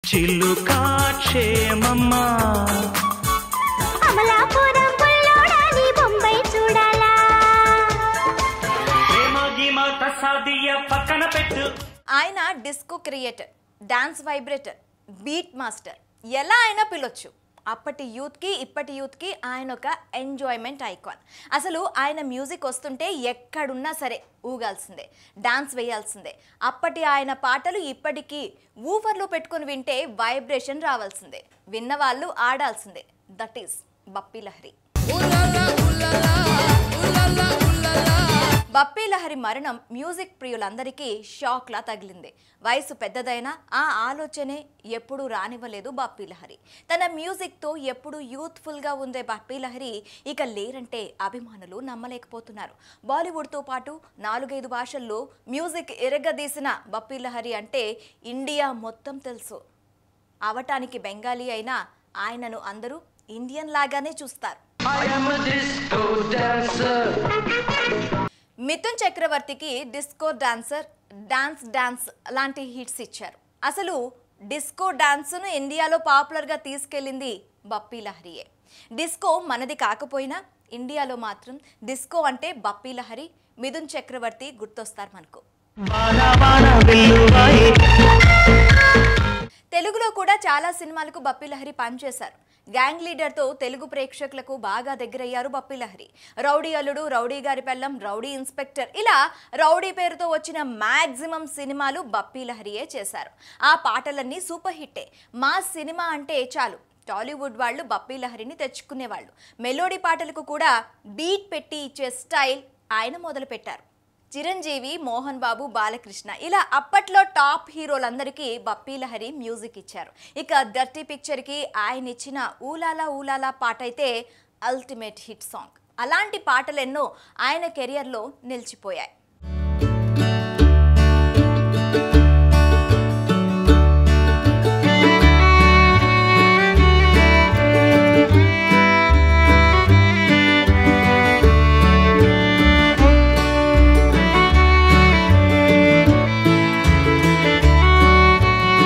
చిలుకా క్షేమమ్మా అమలాపురం బుల్లోడా నీ బొంబై చూడాలా ప్రేమ గీమ ప్రసాదియ పక్కన పెట్టు ఆయన disco creator dance vibrator beat master ఎలా అయినా పిలవచ్చు అప్పటి యూత్కి ఇప్పటి యూత్కి ఆయన ఒక ఎంజాయ్మెంట్ ఐకాన్ అసలు ఆయన మ్యూజిక్ వస్తుంటే ఎక్కడున్నా సరే ఊగాల్సిందే డాన్స్ వేయాల్సిందే అప్పటి ఆయన పాటలు ఇప్పటికీ ఊఫర్లో పెట్టుకొని వింటే వైబ్రేషన్ రావాల్సిందే విన్నవాళ్ళు ఆడాల్సిందే దట్ ఈస్ బప్పీ లహరి బప్పీ లహరి మరణం మ్యూజిక్ ప్రియులందరికీ షాక్లా తగిలింది వయసు పెద్దదైనా ఆ ఆలోచనే ఎప్పుడూ రానివ్వలేదు బప్పీ లహరి తన మ్యూజిక్తో ఎప్పుడూ యూత్ఫుల్గా ఉండే బప్పీ లహరి ఇక లేరంటే అభిమానులు నమ్మలేకపోతున్నారు బాలీవుడ్తో పాటు నాలుగైదు భాషల్లో మ్యూజిక్ ఎరగదీసిన బప్పీ లహరి అంటే ఇండియా మొత్తం తెలుసు అవటానికి బెంగాలీ అయినా ఆయనను అందరూ ఇండియన్ లాగానే చూస్తారు మిథున్ చక్రవర్తికి డిస్కో డాన్సర్ డాన్స్ డాన్స్ లాంటి హిట్స్ ఇచ్చారు అసలు డిస్కో డాన్స్ను ఇండియాలో పాపులర్గా తీసుకెళ్ళింది బప్పీ లహరియే డిస్కో మనది కాకపోయినా ఇండియాలో మాత్రం డిస్కో అంటే బప్పీ లహరి మిథున్ చక్రవర్తి గుర్తొస్తారు మనకు వాన వాన వెల్లువాయే తెలుగులో కూడా చాలా సినిమాలకు బప్పీ లహరి పనిచేశారు గ్యాంగ్ లీడర్తో తెలుగు ప్రేక్షకులకు బాగా దగ్గరయ్యారు బప్పీ లహరి రౌడీ అల్లుడు రౌడీ గారి పెళ్ళం రౌడీ ఇన్స్పెక్టర్ ఇలా రౌడీ పేరుతో వచ్చిన మ్యాక్సిమం సినిమాలు బప్పీ లహరియే చేశారు ఆ పాటలన్నీ సూపర్ హిట్టే మా సినిమా అంటే చాలు టాలీవుడ్ వాళ్ళు బప్పీ లహరిని తెచ్చుకునేవాళ్ళు మెలోడీ పాటలకు కూడా బీట్ పెట్టి ఇచ్చే స్టైల్ ఆయన మొదలుపెట్టారు చిరంజీవి మోహన్ బాబు బాలకృష్ణ ఇలా అప్పట్లో టాప్ హీరోలందరికీ బప్పీ లహరి మ్యూజిక్ ఇచ్చారు ఇక డర్టీ పిక్చర్కి ఆయన ఇచ్చిన ఊలాలా ఊలాలా పాట అయితే అల్టిమేట్ హిట్ సాంగ్ అలాంటి పాటలెన్నో ఆయన కెరియర్లో నిలిచిపోయాయి